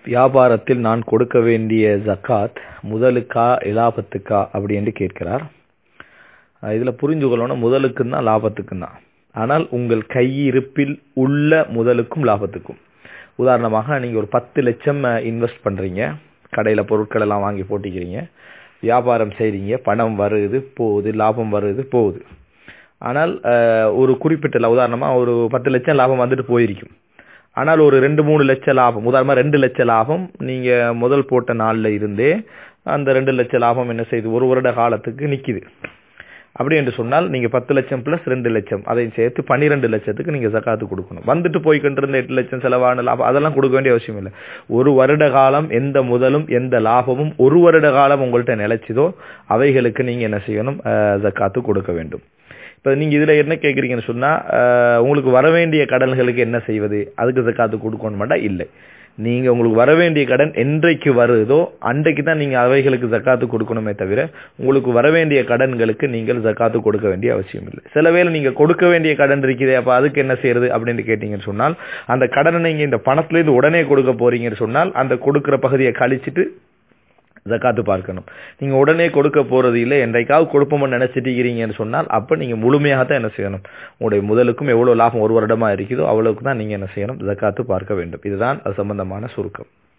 வியாபாரத்தில் நான் கொடுக்க வேண்டிய ஜக்காத் முதலுக்கா இலாபத்துக்கா அப்படி என்று கேட்கிறார் அஹ் இதுல புரிஞ்சு கொள்ளணும் முதலுக்கும் தான் லாபத்துக்கும் தான் ஆனால் உங்கள் கையிருப்பில் உள்ள முதலுக்கும் லாபத்துக்கும் உதாரணமாக நீங்க ஒரு பத்து லட்சம் இன்வெஸ்ட் பண்றீங்க கடையில பொருட்கள் எல்லாம் வாங்கி போட்டிக்கிறீங்க வியாபாரம் செய்றீங்க பணம் வருது போகுது லாபம் வருது போகுது ஆனால் அஹ், ஒரு குறிப்பிட்ட ல- உதாரணமா ஒரு பத்து லட்சம் லாபம் வந்துட்டு போயிருக்கும் ஆனால் ஒரு ரெண்டு மூணு லட்சம் லாபம் உதாரணமா ரெண்டு லட்சம் லாபம் நீங்க முதல் போட்ட நாள்ல இருந்தே அந்த ரெண்டு லட்சம் லாபம் என்ன செய்யுது ஒரு வருட காலத்துக்கு நிக்குது அப்படி என்று சொன்னால் நீங்க பத்து லட்சம் பிளஸ் ரெண்டு லட்சம் அதையும் சேர்த்து பன்னிரெண்டு லட்சத்துக்கு நீங்க ஜக்காத்து கொடுக்கணும் வந்துட்டு போய்கிட்டு இருந்த எட்டு லட்சம் செலவான லாபம் அதெல்லாம் கொடுக்க வேண்டிய அவசியம் இல்லை ஒரு வருட காலம் எந்த முதலும் எந்த லாபமும் ஒரு வருட காலம் உங்கள்ட்ட நிலைச்சதோ அவைகளுக்கு நீங்க என்ன செய்யணும் அஹ், ஜக்காத்து கொடுக்க வேண்டும் இப்ப நீங்க இதுல என்ன கேக்குறீங்கன்னு சொன்னா அஹ், உங்களுக்கு வர வேண்டிய கடன்களுக்கு என்ன செய்வது அதுக்கு ஜக்காத்து கொடுக்கணும் மாட்டா இல்லை நீங்க உங்களுக்கு வர வேண்டிய கடன் என்றைக்கு வருதோ அன்றைக்கு தான் நீங்க அவைகளுக்கு ஜக்காத்து கொடுக்கணுமே தவிர உங்களுக்கு வர வேண்டிய கடன்களுக்கு நீங்கள் ஜக்காத்து கொடுக்க வேண்டிய அவசியம் இல்லை சில வேளை நீங்க கொடுக்க வேண்டிய கடன் இருக்குதே அப்ப அதுக்கு என்ன செய்யறது அப்படின்னு கேட்டீங்கன்னு சொன்னால் அந்த கடனை நீங்க இந்த பணத்துல இருந்து உடனே கொடுக்க போறீங்கன்னு சொன்னால் அந்த கொடுக்கிற பகுதியை கழிச்சிட்டு ஜக்காத்து பார்க்கணும் நீங்க உடனே கொடுக்க போறது இல்லை என்றைக்காவது கொடுப்போம்னு நினைச்சிட்டீங்கன்னு சொன்னால் அப்ப நீங்க முழுமையாக தான் என்ன செய்யணும் உங்களுடைய முதலுக்கும் எவ்வளவு லாபம் ஒரு வருடமா இருக்குதோ அவ்வளவுக்கு தான் நீங்க என்ன செய்யணும் ஜக்காத்து பார்க்க வேண்டும் இதுதான் அது சம்பந்தமான சுருக்கம்